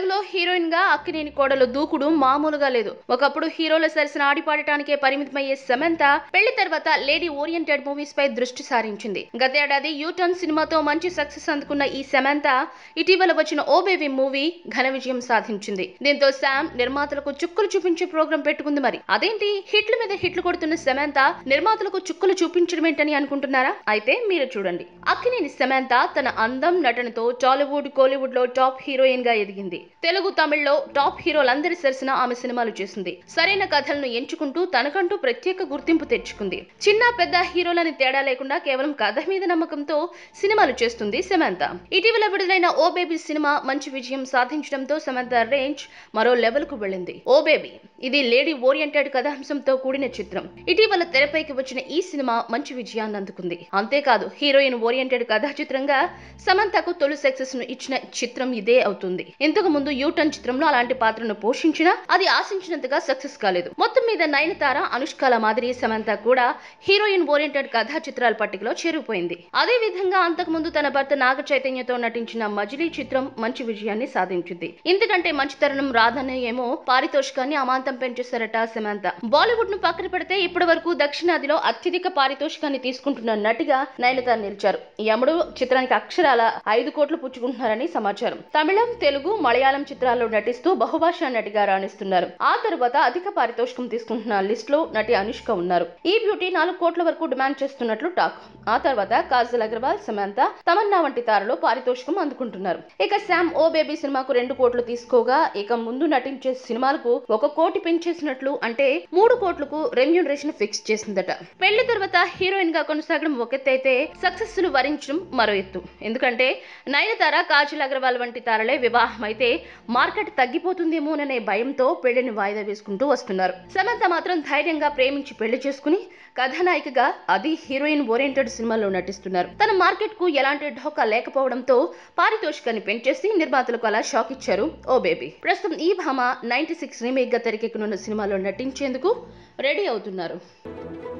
తెలుగులో హీరోయిన్ గా అక్కినేని కోడలు దూకుడు మామూలుగా లేదు ఒకప్పుడు హీరోల సరసన ఆడిపాడటానికే పరిమితమయ్యే సమంత పెళ్లి తర్వాత లేడీ ఓరియంటెడ్ మూవీస్ పై దృష్టి సారించింది గతేడాది యూటర్న్ సినిమాతో మంచి సక్సెస్ అందుకున్న ఈ సమంత ఇటీవల వచ్చిన ఓ బేబీ మూవీ ఘన విజయం సాధించింది దీంతో శామ్ నిర్మాతలకు చుక్కలు చూపించే ప్రోగ్రాం పెట్టుకుంది మరి అదేంటి హిట్ల మీద హిట్లు కొడుతున్న సమంత నిర్మాతలకు చుక్కలు చూపించడం ఏంటని అనుకుంటున్నారా అయితే మీరు చూడండి అక్కినేని సమంత తన అందం నటనతో టాలీవుడ్ కోలీవుడ్ లో టాప్ హీరోయిన్ గా ఎదిగింది తెలుగు తమిళ్లో టాప్ హీరోలందరి సరసన ఆమె సినిమాలు చేసింది సరైన కథలను ఎంచుకుంటూ తనకంటూ ప్రత్యేక గుర్తింపు తెచ్చుకుంది చిన్న పెద్ద హీరోలని తేడా లేకుండా కేవలం కథ మీద నమ్మకంతో సినిమాలు చేస్తుంది సమంత ఇటీవల విడుదలైన ఓ బేబీ సినిమా మంచి విజయం సాధించడంతో సమంత రేంజ్ మరో లెవెల్ కు వెళ్ళింది ఓ బేబీ ఇది లేడీ ఓరియంటెడ్ కథాంశంతో కూడిన చిత్రం ఇటీవల తెరపైకి వచ్చిన ఈ సినిమా మంచి విజయాన్ని అందుకుంది అంతేకాదు హీరోయిన్ ఓరియంటెడ్ కథా చిత్రంగా సమంతకు తొలి సక్సెస్ ను ఇచ్చిన చిత్రం ఇదే అవుతుంది ఇంతకు ముందు యూటర్న్ చిత్రంలో అలాంటి పాత్రను పోషించినా అది ఆశించినంతగా సక్సెస్ కాలేదు మొత్తం మీద నయనతార అనుష్కల మాదిరి సమంత కూడా హీరోయిన్ ఓరియంటెడ్ కథా చిత్రాల పట్టికలో చేరిపోయింది అదే విధంగా అంతకు ముందు తన భర్త నాగ చైతన్యతో నటించిన మజిలీ చిత్రం మంచి విజయాన్ని సాధించింది ఇంతకంటే మంచి తరుణం రాదని ఏమో పారితోషికాన్ని అమాంతం పెంచేశారట సమంత బాలీవుడ్ ను పక్కన పెడితే ఇప్పటి వరకు దక్షిణాదిలో అత్యధిక పారితోషికాన్ని తీసుకుంటున్న నటిగా నయనతార నిలిచారు యముడు చిత్రానికి అక్షరాల ఐదు కోట్లు పుచ్చుకుంటున్నారని సమాచారం తమిళం తెలుగు మలయాళం చిత్రాల్లో నటిస్తూ బహుభాషా నటిగా రాణిస్తున్నారు ఆ తరువాత అధిక పారితోషికం తీసుకుంటున్న లిస్ట్ లో నటి అనుష్క ఉన్నారు ఈ బ్యూటీ నాలుగు కోట్ల వరకు డిమాండ్ చేస్తున్నట్లు టాక్ ఆ తర్వాత కాజల్ అగర్వాల్ సమంత తమన్నా వంటి తారలు పారితోషికం అందుకుంటున్నారు ఇక శామ్ ఓ బేబీ సినిమాకు రెండు కోట్లు తీసుకోగా ఇక ముందు నటించే సినిమాలకు ఒక కోటి పెంచేసినట్లు అంటే మూడు కోట్లకు రెమ్యూనరేషన్ ఫిక్స్ చేసిందట పెళ్లి తర్వాత హీరోయిన్ గా కొనసాగడం ఒక ఎత్తు అయితే సక్సెస్ ను వరించడం మరో ఎత్తు ఎందుకంటే నయనతార కాజల్ అగర్వాల్ వంటి తారలే వివాహం అయితే మార్కెట్ తగ్గిపోతుందేమోననే భయంతో పెళ్లిని వాయిదా వేసుకుంటూ వస్తున్నారు సమంత మాత్రం ధైర్యంగా ప్రేమించి పెళ్లి చేసుకుని కథానాయికగా అది హీరోయిన్ ఓరియంటెడ్ సినిమాలో నటిస్తున్నారు తన మార్కెట్ కు ఎలాంటి ఢోకా లేకపోవడంతో పారితోషికాన్ని పెంచేసి నిర్మాతలకు అలా షాక్ ఇచ్చారు ఓ బేబీ ప్రస్తుతం ఈ భామ నైన్టీ సిక్స్ రీమేక్ గా తెరకెక్కనున్న సినిమాలో నటించేందుకు రెడీ అవుతున్నారు